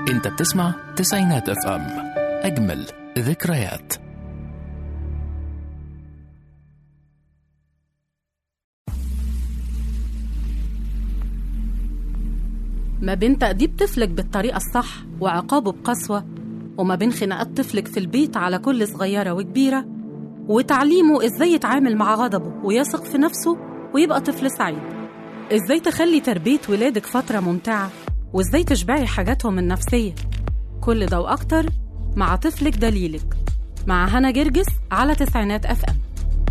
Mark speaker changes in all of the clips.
Speaker 1: انت بتسمع تسعينات اف ام اجمل ذكريات
Speaker 2: ما بين تأديب طفلك بالطريقة الصح وعقابه بقسوة وما بين خناقات طفلك في البيت على كل صغيرة وكبيرة وتعليمه إزاي يتعامل مع غضبه ويثق في نفسه ويبقى طفل سعيد إزاي تخلي تربية ولادك فترة ممتعة وإزاي تشبعي حاجاتهم النفسية كل ده وأكتر مع طفلك دليلك مع هنا جرجس على تسعينات أف أم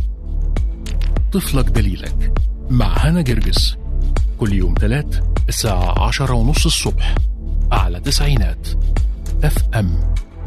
Speaker 1: طفلك دليلك مع هنا جرجس كل يوم تلات الساعة عشرة ونص الصبح على تسعينات اف ام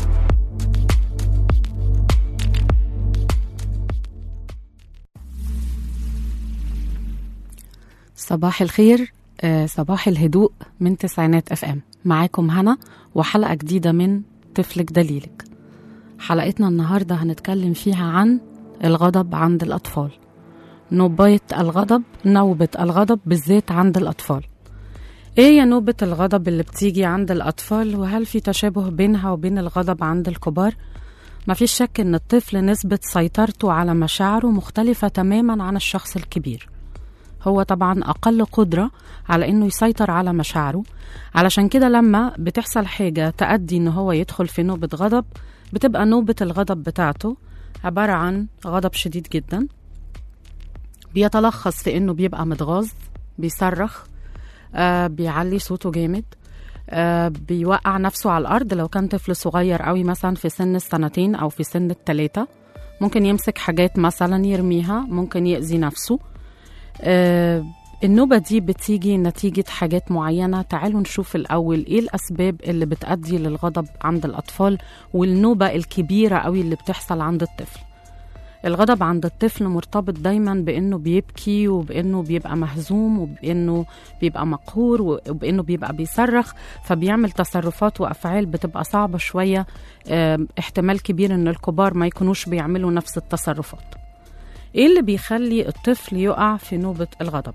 Speaker 2: صباح الخير آه، صباح الهدوء من تسعينات اف ام معاكم هنا وحلقة جديدة من طفلك دليلك حلقتنا النهاردة هنتكلم فيها عن الغضب عند الأطفال نوبة الغضب نوبة الغضب بالذات عند الأطفال ايه هي نوبة الغضب اللي بتيجي عند الأطفال وهل في تشابه بينها وبين الغضب عند الكبار؟ مفيش شك إن الطفل نسبة سيطرته على مشاعره مختلفة تماما عن الشخص الكبير هو طبعا أقل قدرة على إنه يسيطر على مشاعره علشان كده لما بتحصل حاجة تأدي إن هو يدخل في نوبة غضب بتبقى نوبة الغضب بتاعته عبارة عن غضب شديد جدا بيتلخص في إنه بيبقى متغاظ بيصرخ آه بيعلي صوته جامد آه بيوقع نفسه على الأرض لو كان طفل صغير قوي مثلا في سن السنتين أو في سن التلاتة ممكن يمسك حاجات مثلا يرميها ممكن يأذي نفسه آه النوبة دي بتيجي نتيجة حاجات معينة تعالوا نشوف الأول إيه الأسباب اللي بتأدي للغضب عند الأطفال والنوبة الكبيرة قوي اللي بتحصل عند الطفل الغضب عند الطفل مرتبط دايما بانه بيبكي وبانه بيبقى مهزوم وبانه بيبقى مقهور وبانه بيبقى بيصرخ فبيعمل تصرفات وافعال بتبقى صعبه شويه اه احتمال كبير ان الكبار ما يكونوش بيعملوا نفس التصرفات ايه اللي بيخلي الطفل يقع في نوبه الغضب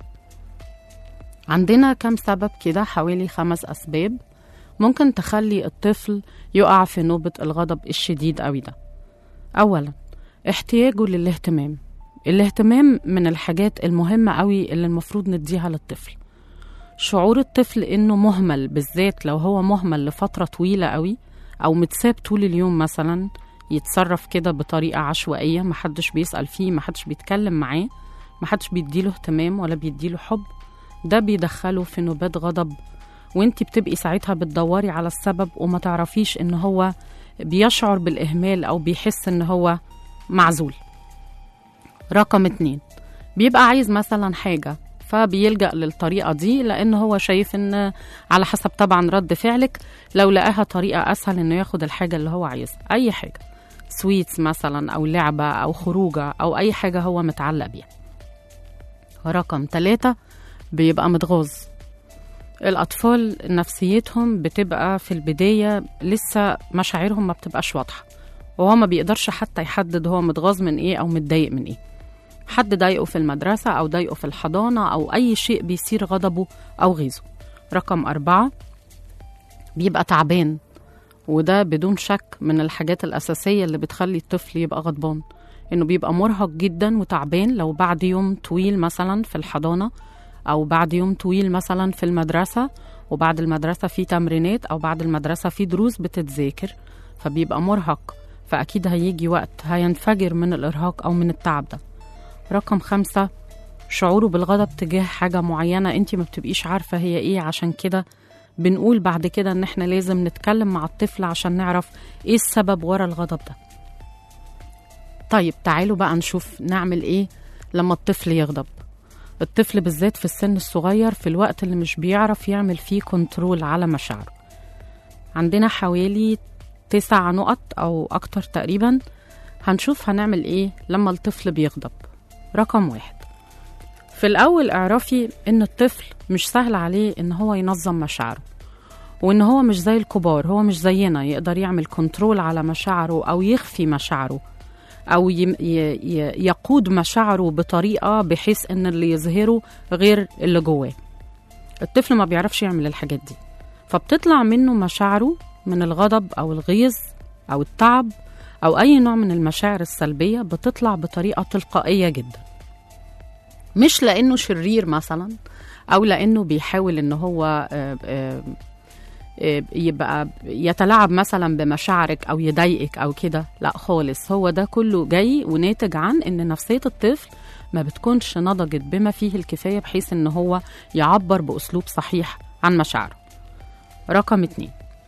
Speaker 2: عندنا كم سبب كده حوالي خمس اسباب ممكن تخلي الطفل يقع في نوبه الغضب الشديد قوي ده اولا احتياجه للاهتمام الاهتمام من الحاجات المهمة قوي اللي المفروض نديها للطفل شعور الطفل انه مهمل بالذات لو هو مهمل لفترة طويلة قوي او متساب طول اليوم مثلا يتصرف كده بطريقة عشوائية محدش بيسأل فيه محدش بيتكلم معاه محدش بيديله اهتمام ولا بيديله حب ده بيدخله في نوبات غضب وانتي بتبقي ساعتها بتدوري على السبب وما تعرفيش ان هو بيشعر بالإهمال أو بيحس ان هو معزول رقم اتنين بيبقى عايز مثلا حاجة فبيلجأ للطريقة دي لأن هو شايف إن على حسب طبعا رد فعلك لو لقاها طريقة أسهل إنه ياخد الحاجة اللي هو عايزها أي حاجة سويتس مثلا أو لعبة أو خروجة أو أي حاجة هو متعلق بيها رقم ثلاثة بيبقى متغاظ الأطفال نفسيتهم بتبقى في البداية لسه مشاعرهم ما بتبقاش واضحة وهو ما بيقدرش حتى يحدد هو متغاظ من ايه او متضايق من ايه حد ضايقه في المدرسة أو ضايقه في الحضانة أو أي شيء بيثير غضبه أو غيظه رقم أربعة بيبقى تعبان وده بدون شك من الحاجات الأساسية اللي بتخلي الطفل يبقى غضبان إنه بيبقى مرهق جدا وتعبان لو بعد يوم طويل مثلا في الحضانة أو بعد يوم طويل مثلا في المدرسة وبعد المدرسة في تمرينات أو بعد المدرسة في دروس بتتذاكر فبيبقى مرهق فأكيد هيجي وقت هينفجر من الإرهاق أو من التعب ده رقم خمسة شعوره بالغضب تجاه حاجة معينة انت ما بتبقيش عارفة هي ايه عشان كده بنقول بعد كده ان احنا لازم نتكلم مع الطفل عشان نعرف ايه السبب ورا الغضب ده طيب تعالوا بقى نشوف نعمل ايه لما الطفل يغضب الطفل بالذات في السن الصغير في الوقت اللي مش بيعرف يعمل فيه كنترول على مشاعره عندنا حوالي تسع نقط أو أكتر تقريبا هنشوف هنعمل إيه لما الطفل بيغضب رقم واحد في الأول اعرفي إن الطفل مش سهل عليه إن هو ينظم مشاعره وإن هو مش زي الكبار هو مش زينا يقدر يعمل كنترول على مشاعره أو يخفي مشاعره أو ي- ي- يقود مشاعره بطريقة بحيث إن اللي يظهره غير اللي جواه الطفل ما بيعرفش يعمل الحاجات دي فبتطلع منه مشاعره من الغضب أو الغيظ أو التعب أو أي نوع من المشاعر السلبية بتطلع بطريقة تلقائية جدا مش لأنه شرير مثلا أو لأنه بيحاول إن هو آه، آه، آه، يبقى يتلاعب مثلا بمشاعرك أو يضايقك أو كده لا خالص هو ده كله جاي وناتج عن إن نفسية الطفل ما بتكونش نضجت بما فيه الكفاية بحيث إن هو يعبر بأسلوب صحيح عن مشاعره رقم اتنين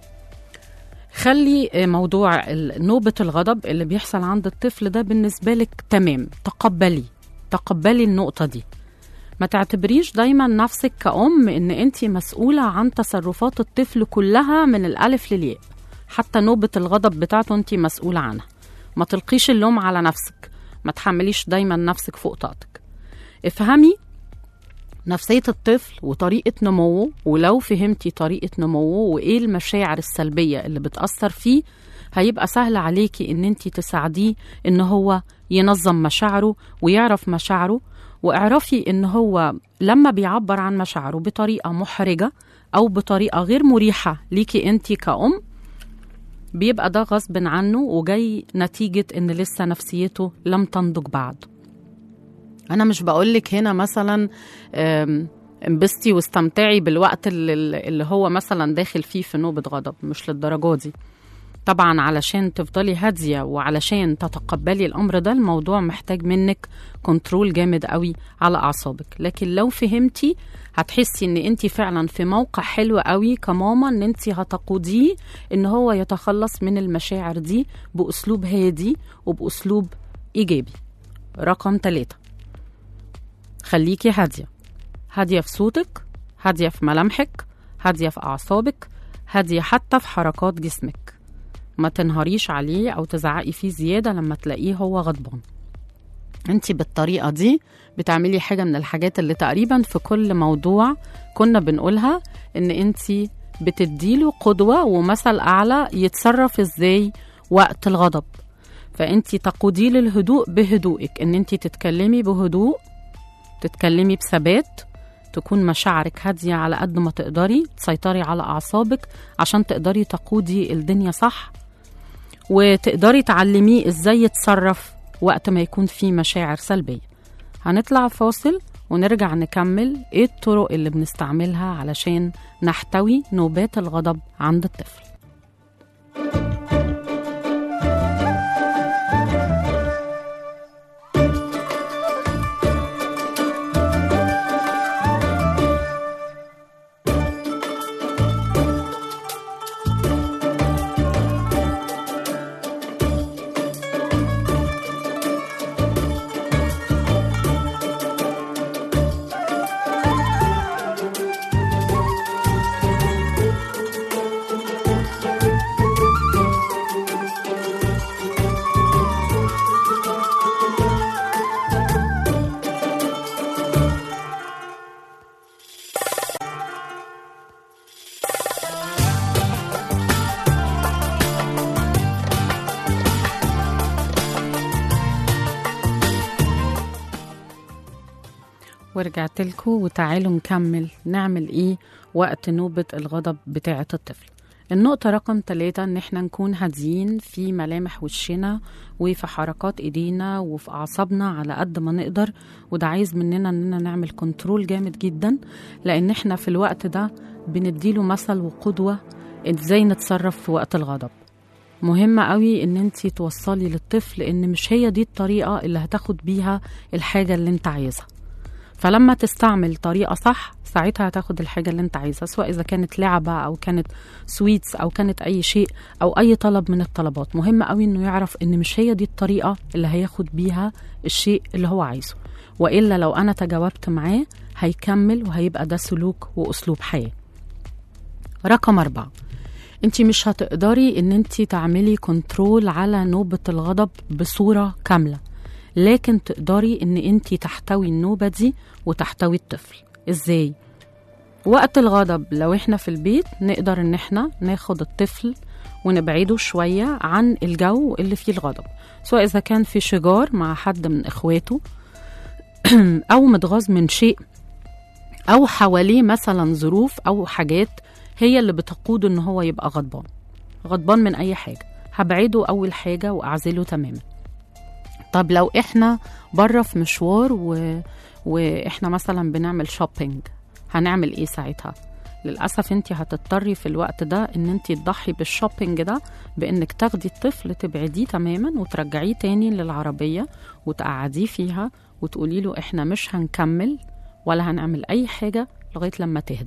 Speaker 2: خلي موضوع ال- نوبة الغضب اللي بيحصل عند الطفل ده بالنسبة لك تمام تقبلي تقبلي النقطة دي ما تعتبريش دايما نفسك كأم ان انت مسؤولة عن تصرفات الطفل كلها من الألف للياء حتى نوبة الغضب بتاعته انت مسؤولة عنها ما تلقيش اللوم على نفسك ما تحمليش دايما نفسك فوق طاقتك افهمي نفسية الطفل وطريقة نموه ولو فهمتي طريقة نموه وإيه المشاعر السلبية اللي بتأثر فيه هيبقى سهل عليكي إن انتي تساعديه إن هو ينظم مشاعره ويعرف مشاعره واعرفي إن هو لما بيعبر عن مشاعره بطريقة محرجة أو بطريقة غير مريحة ليكي انتي كأم بيبقى ده غصب عنه وجاي نتيجة إن لسه نفسيته لم تنضج بعد انا مش بقولك هنا مثلا آم، انبسطي واستمتعي بالوقت اللي, اللي هو مثلا داخل فيه في نوبة غضب مش للدرجة دي طبعا علشان تفضلي هادية وعلشان تتقبلي الأمر ده الموضوع محتاج منك كنترول جامد قوي على أعصابك لكن لو فهمتي هتحسي ان انت فعلا في موقع حلو قوي كماما ان انت هتقوديه ان هو يتخلص من المشاعر دي بأسلوب هادي وبأسلوب إيجابي رقم ثلاثة خليكي هادية هادية في صوتك هادية في ملامحك هادية في أعصابك هادية حتى في حركات جسمك ما تنهاريش عليه أو تزعقي فيه زيادة لما تلاقيه هو غضبان انت بالطريقة دي بتعملي حاجة من الحاجات اللي تقريبا في كل موضوع كنا بنقولها ان انت بتديله قدوة ومثل أعلى يتصرف ازاي وقت الغضب فانت تقوديه للهدوء بهدوءك ان انت تتكلمي بهدوء تتكلمي بثبات تكون مشاعرك هادية على قد ما تقدري تسيطري على أعصابك عشان تقدري تقودي الدنيا صح وتقدري تعلميه ازاي يتصرف وقت ما يكون في مشاعر سلبية هنطلع فاصل ونرجع نكمل ايه الطرق اللي بنستعملها علشان نحتوي نوبات الغضب عند الطفل ورجعت لكم وتعالوا نكمل نعمل ايه وقت نوبة الغضب بتاعة الطفل النقطة رقم ثلاثة ان احنا نكون هاديين في ملامح وشنا وفي حركات ايدينا وفي اعصابنا على قد ما نقدر وده عايز مننا اننا نعمل كنترول جامد جدا لان احنا في الوقت ده بنديله مثل وقدوة ازاي نتصرف في وقت الغضب مهم قوي ان انت توصلي للطفل ان مش هي دي الطريقة اللي هتاخد بيها الحاجة اللي انت عايزها فلما تستعمل طريقة صح ساعتها هتاخد الحاجة اللي انت عايزها سواء إذا كانت لعبة أو كانت سويتس أو كانت أي شيء أو أي طلب من الطلبات مهم قوي إنه يعرف إن مش هي دي الطريقة اللي هياخد بيها الشيء اللي هو عايزه وإلا لو أنا تجاوبت معاه هيكمل وهيبقى ده سلوك وأسلوب حياة رقم أربعة انت مش هتقدري ان انت تعملي كنترول على نوبة الغضب بصورة كاملة لكن تقدري ان انت تحتوي النوبة دي وتحتوي الطفل ازاي وقت الغضب لو احنا في البيت نقدر ان احنا ناخد الطفل ونبعده شوية عن الجو اللي فيه الغضب سواء إذا كان في شجار مع حد من إخواته أو متغاظ من شيء أو حواليه مثلا ظروف أو حاجات هي اللي بتقوده ان هو يبقى غضبان غضبان من اي حاجه هبعده اول حاجه واعزله تماما طب لو احنا بره في مشوار و... واحنا مثلا بنعمل شوبينج هنعمل ايه ساعتها للاسف انت هتضطري في الوقت ده ان انت تضحي بالشوبينج ده بانك تاخدي الطفل تبعديه تماما وترجعيه تاني للعربيه وتقعديه فيها وتقولي له احنا مش هنكمل ولا هنعمل اي حاجه لغايه لما تهدى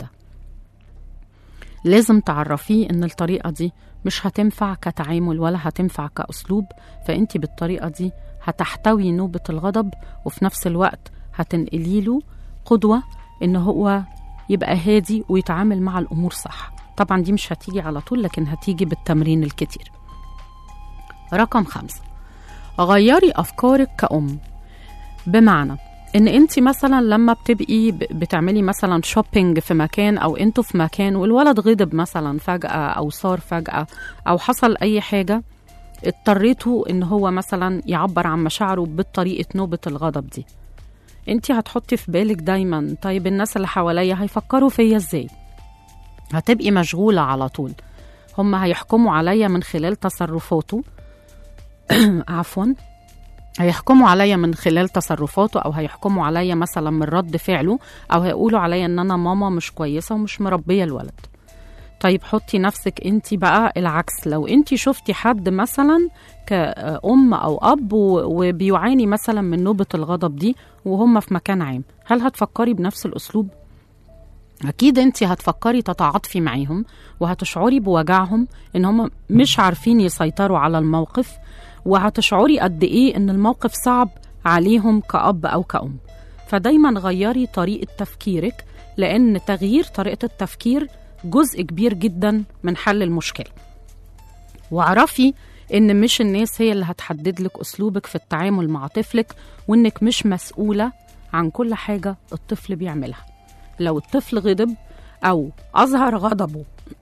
Speaker 2: لازم تعرفيه ان الطريقه دي مش هتنفع كتعامل ولا هتنفع كاسلوب فانت بالطريقه دي هتحتوي نوبه الغضب وفي نفس الوقت هتنقلي له قدوه ان هو يبقى هادي ويتعامل مع الامور صح طبعا دي مش هتيجي على طول لكن هتيجي بالتمرين الكتير رقم خمسة غيري أفكارك كأم بمعنى ان انت مثلا لما بتبقي ب- بتعملي مثلا شوبينج في مكان او انتوا في مكان والولد غضب مثلا فجأة او صار فجأة او حصل اي حاجة اضطريتوا ان هو مثلا يعبر عن مشاعره بطريقة نوبة الغضب دي انت هتحطي في بالك دايما طيب الناس اللي حواليا هيفكروا فيا ازاي هتبقي مشغولة على طول هم هيحكموا عليا من خلال تصرفاته عفوا هيحكموا عليا من خلال تصرفاته او هيحكموا عليا مثلا من رد فعله او هيقولوا عليا ان انا ماما مش كويسه ومش مربيه الولد طيب حطي نفسك انت بقى العكس لو انت شفتي حد مثلا كأم او اب و- وبيعاني مثلا من نوبه الغضب دي وهم في مكان عام هل هتفكري بنفس الاسلوب اكيد انت هتفكري تتعاطفي معاهم وهتشعري بوجعهم ان هم مش عارفين يسيطروا على الموقف وهتشعري قد ايه ان الموقف صعب عليهم كأب او كأم فدايما غيري طريقة تفكيرك لان تغيير طريقة التفكير جزء كبير جدا من حل المشكلة واعرفي ان مش الناس هي اللي هتحدد لك اسلوبك في التعامل مع طفلك وانك مش مسؤولة عن كل حاجة الطفل بيعملها لو الطفل غضب او اظهر غضبه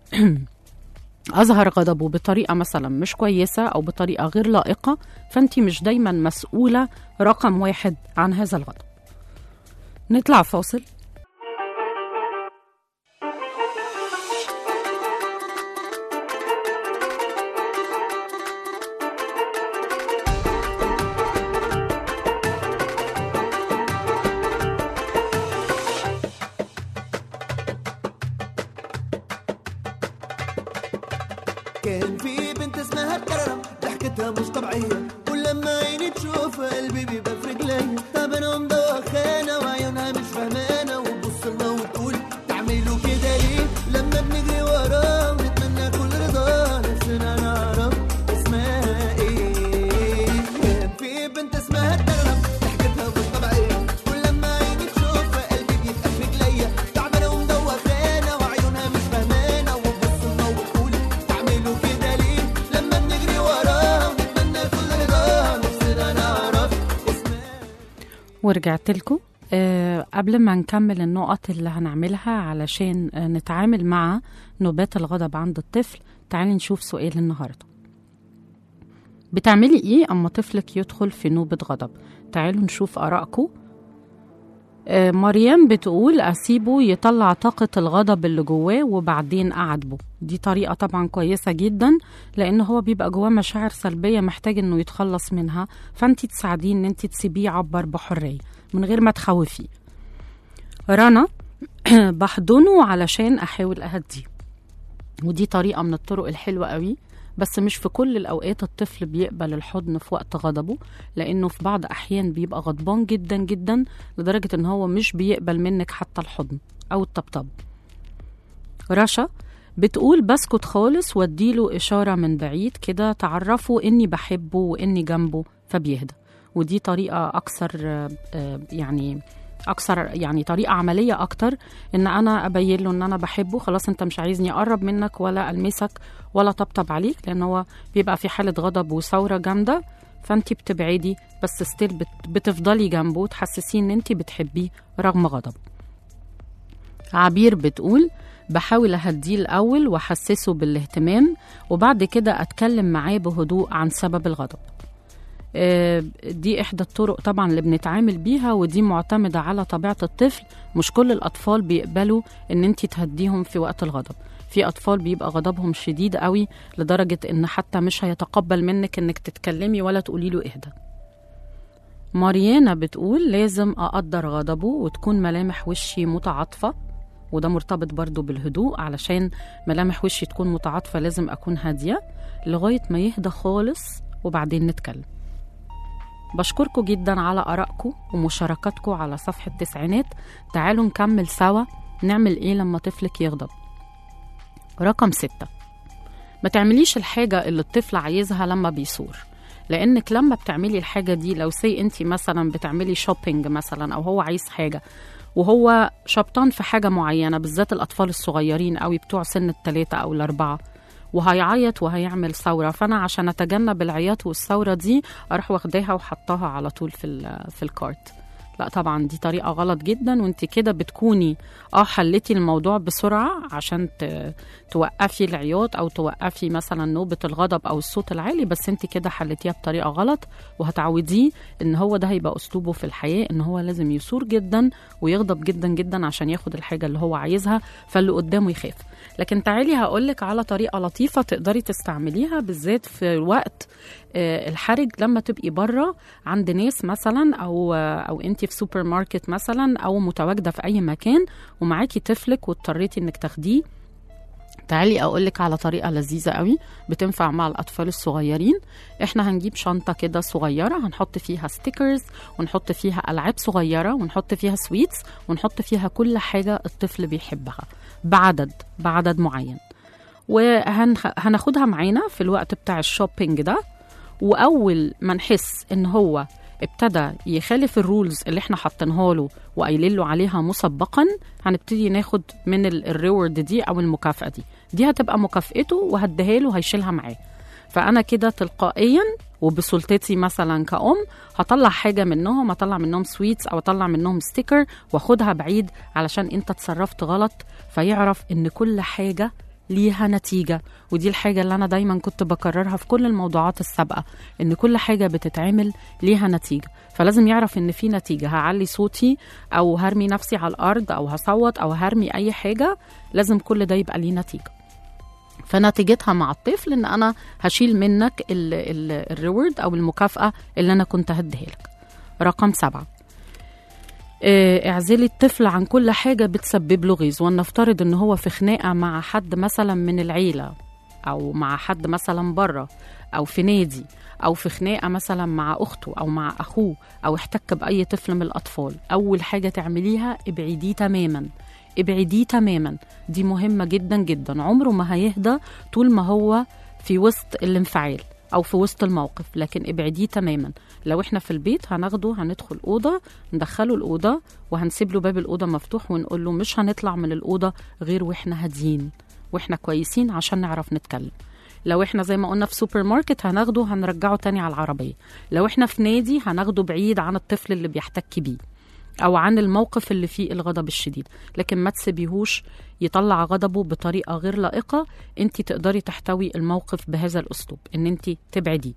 Speaker 2: أظهر غضبه بطريقة مثلا مش كويسة أو بطريقة غير لائقة فأنت مش دايما مسؤولة رقم واحد عن هذا الغضب نطلع فاصل
Speaker 3: كان في بنت اسمها كرم ضحكتها مش طبيعية كل لما عيني تشوف قلبي بيبقى في رجليا تعبانة ومدوخانة وعيونها مش فهمانة وتبص لنا وتقول تعملوا كده ليه لما بنجري وراه ونتمنى كل رضا نفسنا نعرف اسمها ايه كان في بنت اسمها كرم ضحكتها مش طبيعية كل لما عيني تشوف قلبي بيبقى في رجليا تعبانة ومدوخانة وعيونها مش فهمانة وتبص لنا وتقول تعملوا كده ليه لما بنجري وراه ونتمنى كل رضا نفسنا نعرف اسمها
Speaker 2: ورجعت لكم أه قبل ما نكمل النقط اللي هنعملها علشان آه، نتعامل مع نوبات الغضب عند الطفل تعالي نشوف سؤال النهارده بتعملي ايه اما طفلك يدخل في نوبة غضب تعالوا نشوف ارائكم آه، مريم بتقول اسيبه يطلع طاقة الغضب اللي جواه وبعدين اعاتبه دي طريقة طبعا كويسة جدا لان هو بيبقى جواه مشاعر سلبية محتاج انه يتخلص منها فانت تساعديه ان انت تسيبيه يعبر بحرية من غير ما تخوفيه رنا بحضنه علشان احاول اهديه ودي طريقة من الطرق الحلوة قوي بس مش في كل الأوقات الطفل بيقبل الحضن في وقت غضبه لأنه في بعض أحيان بيبقى غضبان جدا جدا لدرجة إن هو مش بيقبل منك حتى الحضن أو الطبطب رشا بتقول بسكت خالص واديله إشارة من بعيد كده تعرفه إني بحبه وإني جنبه فبيهدى ودي طريقة أكثر آه، آه، يعني أكثر يعني طريقة عملية أكتر إن أنا أبين له إن أنا بحبه خلاص أنت مش عايزني أقرب منك ولا ألمسك ولا طبطب عليك لأن هو بيبقى في حالة غضب وثورة جامدة فأنت بتبعدي بس ستيل بت بتفضلي جنبه وتحسسيه إن أنت بتحبيه رغم غضبه عبير بتقول بحاول أهديه الأول وأحسسه بالاهتمام وبعد كده أتكلم معاه بهدوء عن سبب الغضب آه، دي إحدى الطرق طبعا اللي بنتعامل بيها ودي معتمدة على طبيعة الطفل مش كل الأطفال بيقبلوا إن أنت تهديهم في وقت الغضب في أطفال بيبقى غضبهم شديد قوي لدرجة إن حتى مش هيتقبل منك إنك تتكلمي ولا تقولي له اهدى ماريانا بتقول لازم أقدر غضبه وتكون ملامح وشي متعاطفة وده مرتبط برضو بالهدوء علشان ملامح وشي تكون متعاطفة لازم أكون هادية لغاية ما يهدى خالص وبعدين نتكلم بشكركم جدا على آرائكم ومشاركاتكم على صفحة التسعينات تعالوا نكمل سوا نعمل إيه لما طفلك يغضب رقم ستة ما تعمليش الحاجة اللي الطفل عايزها لما بيصور لانك لما بتعملي الحاجه دي لو سي انت مثلا بتعملي شوبينج مثلا او هو عايز حاجه وهو شبطان في حاجه معينه بالذات الاطفال الصغيرين قوي بتوع سن الثلاثه او الاربعه وهيعيط وهيعمل ثوره فانا عشان اتجنب العياط والثوره دي اروح واخداها وحطاها على طول في ال- في الكارت لا طبعا دي طريقه غلط جدا وانت كده بتكوني اه حليتي الموضوع بسرعه عشان ت- توقفي العياط او توقفي مثلا نوبه الغضب او الصوت العالي بس انت كده حليتيها بطريقه غلط وهتعوديه ان هو ده هيبقى اسلوبه في الحياه ان هو لازم يثور جدا ويغضب جدا جدا عشان ياخد الحاجه اللي هو عايزها فاللي قدامه يخاف لكن تعالي هقولك على طريقه لطيفه تقدري تستعمليها بالذات في وقت آه، الحرج لما تبقي بره عند ناس مثلا او او انت في سوبر ماركت مثلا او متواجده في اي مكان ومعاكي طفلك واضطريتي انك تاخديه تعالي اقول لك على طريقه لذيذه قوي بتنفع مع الاطفال الصغيرين احنا هنجيب شنطه كده صغيره هنحط فيها ستيكرز ونحط فيها العاب صغيره ونحط فيها سويتس ونحط فيها كل حاجه الطفل بيحبها بعدد بعدد معين وهناخدها معانا في الوقت بتاع الشوبينج ده واول ما نحس ان هو ابتدى يخالف الرولز اللي احنا حاطينها له وقايلين له عليها مسبقا هنبتدي ناخد من ال- الريورد دي او المكافاه دي دي هتبقى مكافئته وهديها له هيشيلها معاه فانا كده تلقائيا وبسلطتي مثلا كأم هطلع حاجه منهم اطلع منهم سويتس او اطلع منهم ستيكر واخدها بعيد علشان انت اتصرفت غلط فيعرف ان كل حاجه ليها نتيجة ودي الحاجة اللي أنا دايما كنت بكررها في كل الموضوعات السابقة إن كل حاجة بتتعمل ليها نتيجة فلازم يعرف إن في نتيجة هعلي صوتي أو هرمي نفسي على الأرض أو هصوت أو هرمي أي حاجة لازم كل ده يبقى ليه نتيجة فنتيجتها مع الطفل ان انا هشيل منك الريورد او المكافاه اللي انا كنت هديها لك رقم سبعة آه، اعزلي الطفل عن كل حاجة بتسبب له غيظ ولنفترض ان هو في خناقة مع حد مثلا من العيلة او مع حد مثلا بره او في نادي او في خناقة مثلا مع اخته او مع اخوه او احتك باي طفل من الاطفال اول حاجة تعمليها ابعديه تماما ابعديه تماما دي مهمة جدا جدا عمره ما هيهدى طول ما هو في وسط الانفعال او في وسط الموقف لكن ابعديه تماما لو احنا في البيت هناخده هندخل اوضه ندخله الاوضه وهنسيب له باب الاوضه مفتوح ونقول له مش هنطلع من الاوضه غير واحنا هاديين واحنا كويسين عشان نعرف نتكلم لو احنا زي ما قلنا في سوبر ماركت هناخده هنرجعه تاني على العربيه لو احنا في نادي هناخده بعيد عن الطفل اللي بيحتك بيه او عن الموقف اللي فيه الغضب الشديد لكن ما تسيبيهوش يطلع غضبه بطريقه غير لائقه انت تقدري تحتوي الموقف بهذا الاسلوب ان انت تبعديه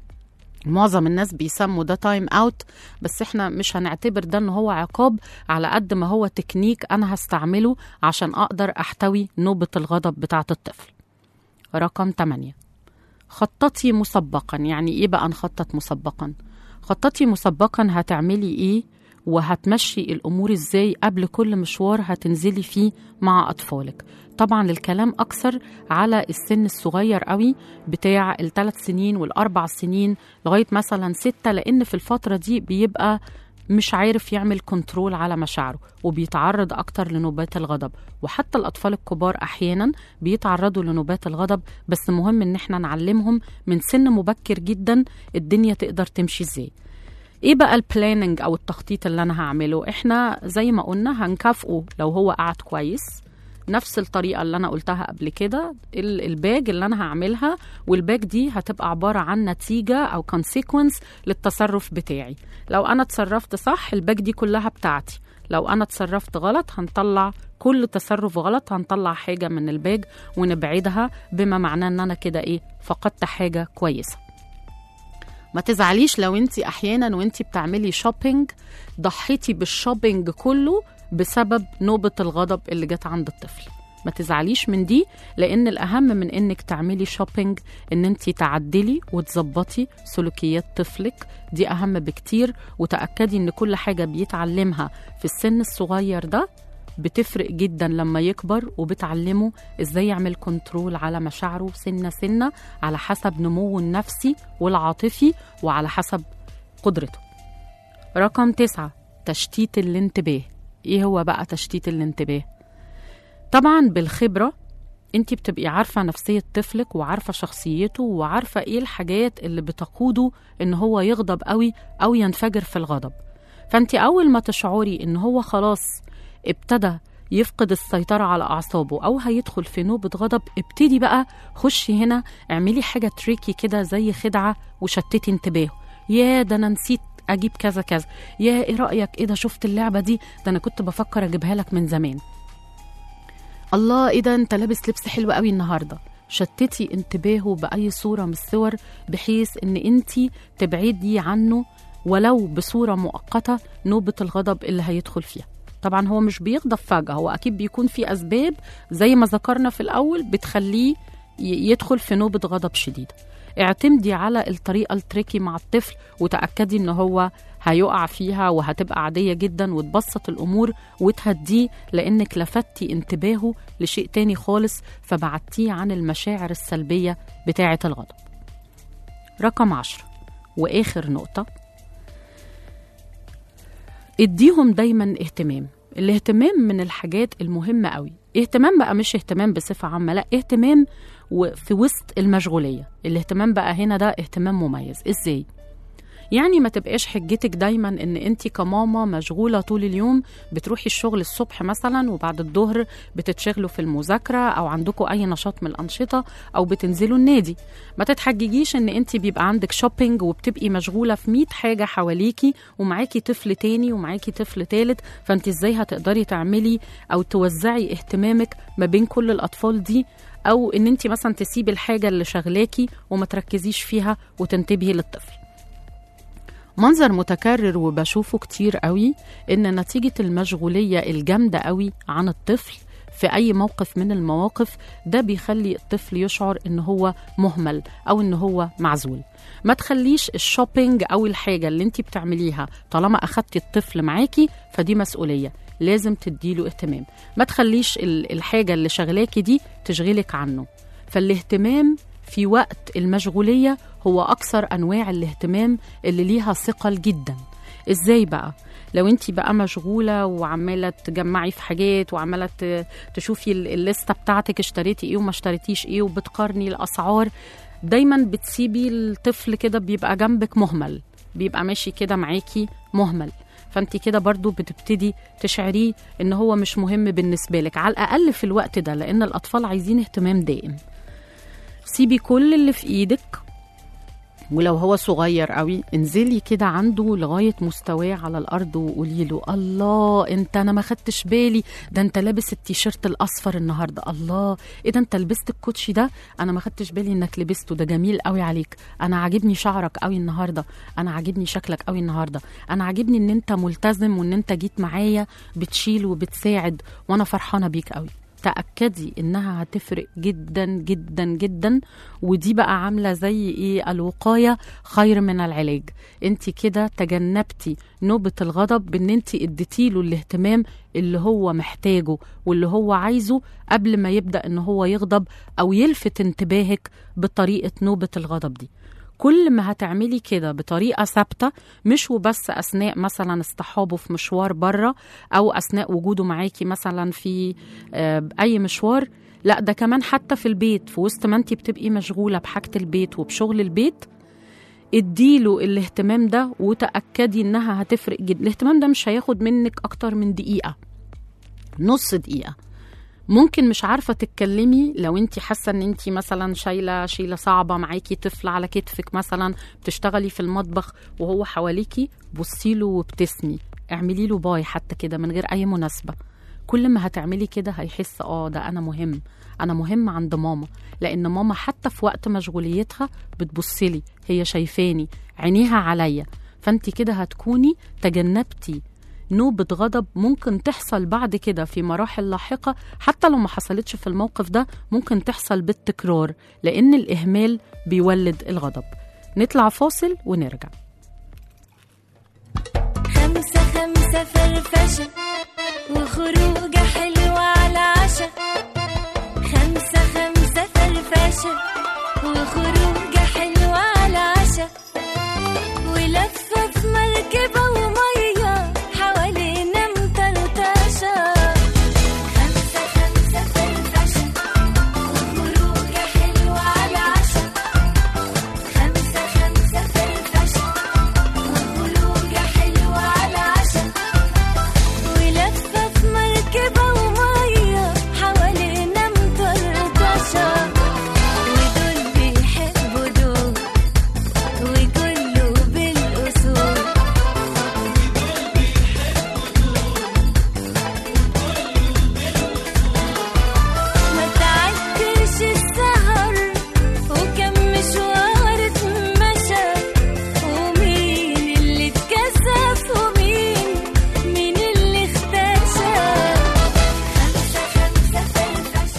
Speaker 2: معظم الناس بيسموا ده تايم اوت بس احنا مش هنعتبر ده ان هو عقاب على قد ما هو تكنيك انا هستعمله عشان اقدر احتوي نوبة الغضب بتاعة الطفل رقم 8 خططي مسبقا يعني ايه بقى نخطط مسبقا خططي مسبقا هتعملي ايه وهتمشي الامور ازاي قبل كل مشوار هتنزلي فيه مع اطفالك طبعا الكلام اكثر على السن الصغير قوي بتاع الثلاث سنين والاربع سنين لغايه مثلا ستة لان في الفتره دي بيبقى مش عارف يعمل كنترول على مشاعره وبيتعرض اكتر لنوبات الغضب وحتى الاطفال الكبار احيانا بيتعرضوا لنوبات الغضب بس مهم ان احنا نعلمهم من سن مبكر جدا الدنيا تقدر تمشي ازاي ايه بقى البلاننج او التخطيط اللي انا هعمله احنا زي ما قلنا هنكافئه لو هو قعد كويس نفس الطريقه اللي انا قلتها قبل كده ال- الباج اللي انا هعملها والباج دي هتبقى عباره عن نتيجه او كونسيكونس للتصرف بتاعي لو انا اتصرفت صح الباج دي كلها بتاعتي لو انا اتصرفت غلط هنطلع كل تصرف غلط هنطلع حاجه من الباج ونبعدها بما معناه ان انا كده ايه فقدت حاجه كويسه ما تزعليش لو انت احيانا وانت بتعملي شوبينج ضحيتي بالشوبينج كله بسبب نوبة الغضب اللي جت عند الطفل ما تزعليش من دي لان الاهم من انك تعملي شوبينج ان انت تعدلي وتظبطي سلوكيات طفلك دي اهم بكتير وتاكدي ان كل حاجه بيتعلمها في السن الصغير ده بتفرق جدا لما يكبر وبتعلمه ازاي يعمل كنترول على مشاعره سنه سنه على حسب نموه النفسي والعاطفي وعلى حسب قدرته رقم تسعة تشتيت الانتباه ايه هو بقى تشتيت الانتباه طبعا بالخبرة انت بتبقي عارفة نفسية طفلك وعارفة شخصيته وعارفة ايه الحاجات اللي بتقوده ان هو يغضب قوي او ينفجر في الغضب فانت اول ما تشعري ان هو خلاص ابتدى يفقد السيطرة على أعصابه أو هيدخل في نوبة غضب ابتدي بقى خشي هنا اعملي حاجة تريكي كده زي خدعة وشتتي انتباهه يا ده أنا نسيت أجيب كذا كذا يا إيه رأيك إيه ده شفت اللعبة دي ده أنا كنت بفكر أجيبها لك من زمان الله ايه ده انت لابس لبس حلو قوي النهارده شتتي انتباهه باي صوره من الصور بحيث ان انت تبعدي عنه ولو بصوره مؤقته نوبه الغضب اللي هيدخل فيها طبعا هو مش بيغضب فجاه هو اكيد بيكون في اسباب زي ما ذكرنا في الاول بتخليه ي- يدخل في نوبه غضب شديده اعتمدي على الطريقه التريكي مع الطفل وتاكدي ان هو هيقع فيها وهتبقى عاديه جدا وتبسط الامور وتهديه لانك لفتي انتباهه لشيء تاني خالص فبعدتيه عن المشاعر السلبيه بتاعه الغضب رقم عشرة واخر نقطه اديهم دايما اهتمام الاهتمام من الحاجات المهمة قوي اهتمام بقى مش اهتمام بصفة عامة لا اهتمام وفي وسط المشغولية الاهتمام بقى هنا ده اهتمام مميز ازاي يعني ما تبقاش حجتك دايما ان انت كماما مشغوله طول اليوم بتروحي الشغل الصبح مثلا وبعد الظهر بتتشغلوا في المذاكره او عندكم اي نشاط من الانشطه او بتنزلوا النادي ما تتحججيش ان انت بيبقى عندك شوبينج وبتبقي مشغوله في 100 حاجه حواليكي ومعاكي طفل تاني ومعاكي طفل تالت فانت ازاي هتقدري تعملي او توزعي اهتمامك ما بين كل الاطفال دي او ان انت مثلا تسيبي الحاجه اللي شغلاكي وما تركزيش فيها وتنتبهي للطفل منظر متكرر وبشوفه كتير قوي ان نتيجة المشغولية الجامدة قوي عن الطفل في اي موقف من المواقف ده بيخلي الطفل يشعر ان هو مهمل او ان هو معزول ما تخليش الشوبينج او الحاجة اللي انت بتعمليها طالما اخدتي الطفل معاكي فدي مسؤولية لازم تديله اهتمام ما تخليش ال- الحاجة اللي شغلاكي دي تشغلك عنه فالاهتمام في وقت المشغولية هو أكثر أنواع الاهتمام اللي ليها ثقل جدا إزاي بقى؟ لو انت بقى مشغولة وعمالة تجمعي في حاجات وعمالة ت- تشوفي ال- الليستة بتاعتك اشتريتي ايه وما اشتريتيش ايه وبتقارني الأسعار دايما بتسيبي الطفل كده بيبقى جنبك مهمل بيبقى ماشي كده معاكي مهمل فانت كده برضو بتبتدي تشعريه ان هو مش مهم بالنسبة لك على الأقل في الوقت ده لأن الأطفال عايزين اهتمام دائم سيبي كل اللي في ايدك ولو هو صغير قوي انزلي كده عنده لغايه مستواه على الارض وقولي له الله انت انا ما خدتش بالي ده انت لابس التيشيرت الاصفر النهارده الله ايه ده انت لبست الكوتشي ده انا ما خدتش بالي انك لبسته ده جميل قوي عليك انا عاجبني شعرك قوي النهارده انا عاجبني شكلك قوي النهارده انا عاجبني ان انت ملتزم وان انت جيت معايا بتشيل وبتساعد وانا فرحانه بيك قوي تأكدي إنها هتفرق جدا جدا جدا ودي بقى عاملة زي إيه الوقاية خير من العلاج انت كده تجنبتي نوبة الغضب بإن انت اديتيله الاهتمام اللي هو محتاجه واللي هو عايزه قبل ما يبدأ إن هو يغضب أو يلفت انتباهك بطريقة نوبة الغضب دي كل ما هتعملي كده بطريقه ثابته مش وبس اثناء مثلا اصطحابه في مشوار بره او اثناء وجوده معاكي مثلا في آه، اي مشوار لا ده كمان حتى في البيت في وسط ما انت بتبقي مشغوله بحاجه البيت وبشغل البيت اديله الاهتمام ده وتاكدي انها هتفرق جدا الاهتمام ده مش هياخد منك اكتر من دقيقه نص دقيقه ممكن مش عارفه تتكلمي لو انت حاسه ان انت مثلا شايله شيله صعبه معاكي طفل على كتفك مثلا بتشتغلي في المطبخ وهو حواليكي بصي له وابتسمي اعملي له باي حتى كده من غير اي مناسبه كل ما هتعملي كده هيحس اه ده انا مهم انا مهم عند ماما لان ماما حتى في وقت مشغوليتها بتبصلي هي شايفاني عينيها عليا فانت كده هتكوني تجنبتي نوبة غضب ممكن تحصل بعد كده في مراحل لاحقة حتى لو ما حصلتش في الموقف ده ممكن تحصل بالتكرار لأن الإهمال بيولد الغضب نطلع فاصل ونرجع
Speaker 4: خمسة خمسة فرفشة وخروجة حلوة على عشا خمسة خمسة فرفشة وخروجة حلوة على عشا ولفة في مركبة ومية حوالينا مطرطشة خمسة خمسة فرفشة وخروجة حلوة على عشا خمسة خمسة فرفشة وخروجة حلوة على عشا ولفة في مركبة ومية حوالينا مطرطشة ودول بيحبوا دول وكله بالأصول ما تعدش السهر وكم مشوار اتمشى ومين اللي اتكسف ومين مين اللي اختشى خمسة خمسة فرفشة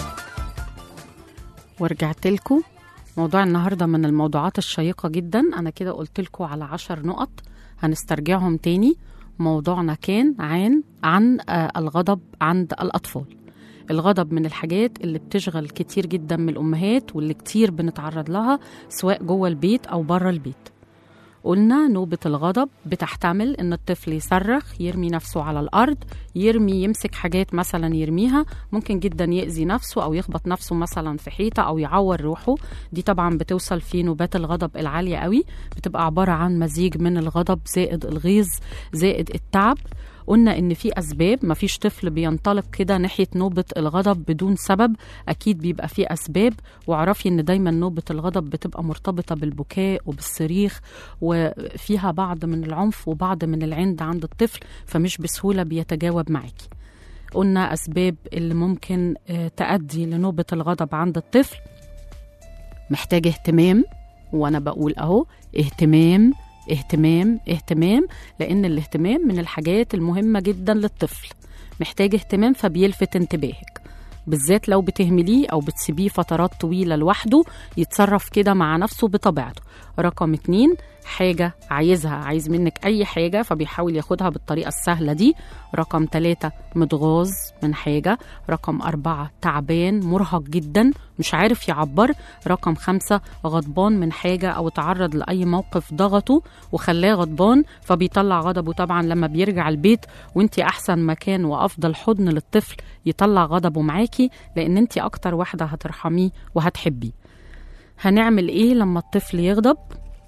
Speaker 2: ورجعت لكم موضوع النهارده من الموضوعات الشيقة جدا أنا كده قلت لكم على عشر نقط هنسترجعهم تاني موضوعنا كان عن عن آه، الغضب عند الأطفال الغضب من الحاجات اللي بتشغل كتير جدا من الأمهات واللي كتير بنتعرض لها سواء جوه البيت أو بره البيت قلنا نوبة الغضب بتحتمل إن الطفل يصرخ يرمي نفسه على الأرض يرمي يمسك حاجات مثلا يرميها ممكن جدا يأذي نفسه أو يخبط نفسه مثلا في حيطة أو يعور روحه دي طبعا بتوصل في نوبات الغضب العالية قوي بتبقى عبارة عن مزيج من الغضب زائد الغيظ زائد التعب قلنا ان في اسباب مفيش طفل بينطلق كده ناحيه نوبه الغضب بدون سبب اكيد بيبقى في اسباب واعرفي ان دايما نوبه الغضب بتبقى مرتبطه بالبكاء وبالصريخ وفيها بعض من العنف وبعض من العند عند الطفل فمش بسهوله بيتجاوب معاكي قلنا اسباب اللي ممكن آه، تؤدي لنوبه الغضب عند الطفل محتاج اهتمام وانا بقول اهو اهتمام اهتمام اهتمام لان الاهتمام من الحاجات المهمه جدا للطفل محتاج اهتمام فبيلفت انتباهك بالذات لو بتهمليه او بتسيبيه فترات طويله لوحده يتصرف كده مع نفسه بطبيعته رقم اتنين حاجة عايزها عايز منك أي حاجة فبيحاول ياخدها بالطريقة السهلة دي رقم ثلاثة متغاظ من حاجة رقم أربعة تعبان مرهق جدا مش عارف يعبر رقم خمسة غضبان من حاجة أو تعرض لأي موقف ضغطه وخلاه غضبان فبيطلع غضبه طبعا لما بيرجع البيت وانت أحسن مكان وأفضل حضن للطفل يطلع غضبه معاكي لأن انت أكتر واحدة هترحميه وهتحبيه هنعمل ايه لما الطفل يغضب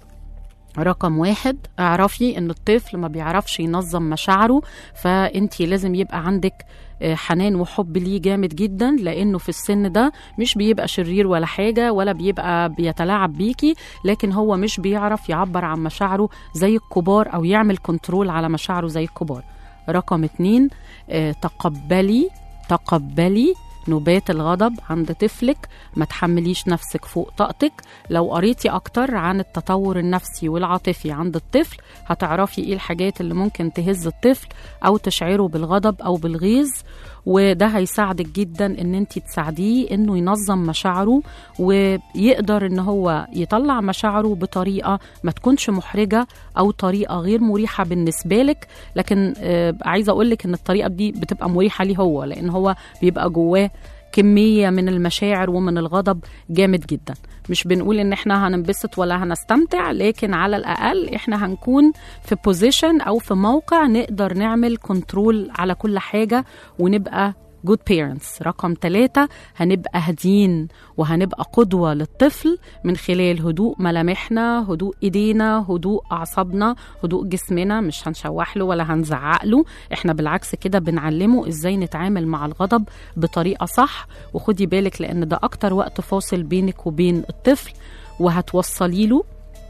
Speaker 2: رقم واحد اعرفي ان الطفل ما بيعرفش ينظم مشاعره فانتي لازم يبقى عندك آه، حنان وحب ليه جامد جدا لانه في السن ده مش بيبقى شرير ولا حاجه ولا بيبقى بيتلاعب بيكي لكن هو مش بيعرف يعبر عن مشاعره زي الكبار او يعمل كنترول على مشاعره زي الكبار رقم اتنين آه، تقبلي تقبلي نوبات الغضب عند طفلك ما تحمليش نفسك فوق طاقتك لو قريتي اكتر عن التطور النفسي والعاطفي عند الطفل هتعرفي ايه الحاجات اللي ممكن تهز الطفل او تشعره بالغضب او بالغيظ وده هيساعدك جدا ان انت تساعديه انه ينظم مشاعره ويقدر ان هو يطلع مشاعره بطريقه ما تكونش محرجه او طريقه غير مريحه بالنسبه لك لكن آه، عايزه اقول لك ان الطريقه دي بتبقى مريحه ليه هو لان هو بيبقى جواه كمية من المشاعر ومن الغضب جامد جدا مش بنقول ان احنا هننبسط ولا هنستمتع لكن على الاقل احنا هنكون في بوزيشن او في موقع نقدر نعمل كنترول على كل حاجة ونبقى good parents رقم ثلاثة هنبقى هادين وهنبقى قدوة للطفل من خلال هدوء ملامحنا هدوء ايدينا هدوء اعصابنا هدوء جسمنا مش هنشوح له ولا هنزعق له احنا بالعكس كده بنعلمه ازاي نتعامل مع الغضب بطريقة صح وخدي بالك لان ده اكتر وقت فاصل بينك وبين الطفل وهتوصلي له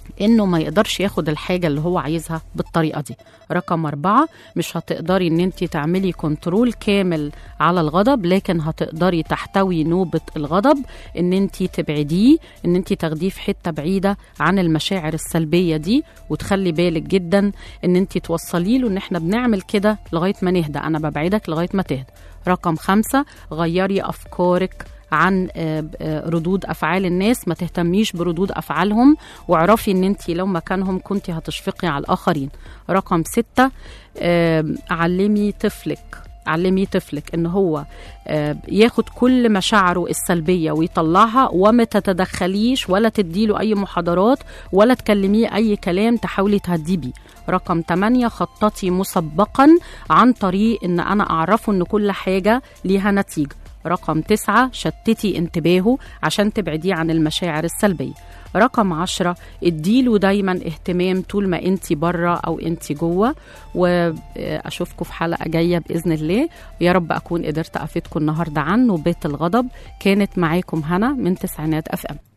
Speaker 2: انه ما يقدرش ياخد الحاجه اللي هو عايزها بالطريقه دي رقم أربعة مش هتقدري ان انت تعملي كنترول كامل على الغضب لكن هتقدري تحتوي نوبة الغضب ان انت تبعديه ان انت تاخديه في حتة بعيدة عن المشاعر السلبية دي وتخلي بالك جدا ان انت توصلي له ان احنا بنعمل كده لغاية ما نهدى انا ببعدك لغاية ما تهدى رقم خمسة غيري أفكارك عن آه، آه، ردود افعال الناس ما تهتميش بردود افعالهم واعرفي ان انت لو مكانهم كنت هتشفقي على الاخرين رقم ستة آه، علمي طفلك علمي طفلك ان هو آه، ياخد كل مشاعره السلبيه ويطلعها وما تتدخليش ولا تديله اي محاضرات ولا تكلميه اي كلام تحاولي تهديه بيه رقم 8 خططي مسبقا عن طريق ان انا اعرفه ان كل حاجه ليها نتيجه رقم تسعة شتتي انتباهه عشان تبعديه عن المشاعر السلبية رقم عشرة اديله دايما اهتمام طول ما انت بره او انت جوه واشوفكم في حلقة جاية بإذن الله يا رب أكون قدرت أفيدكم النهاردة عنه بيت الغضب كانت معاكم هنا من تسعينات أف أم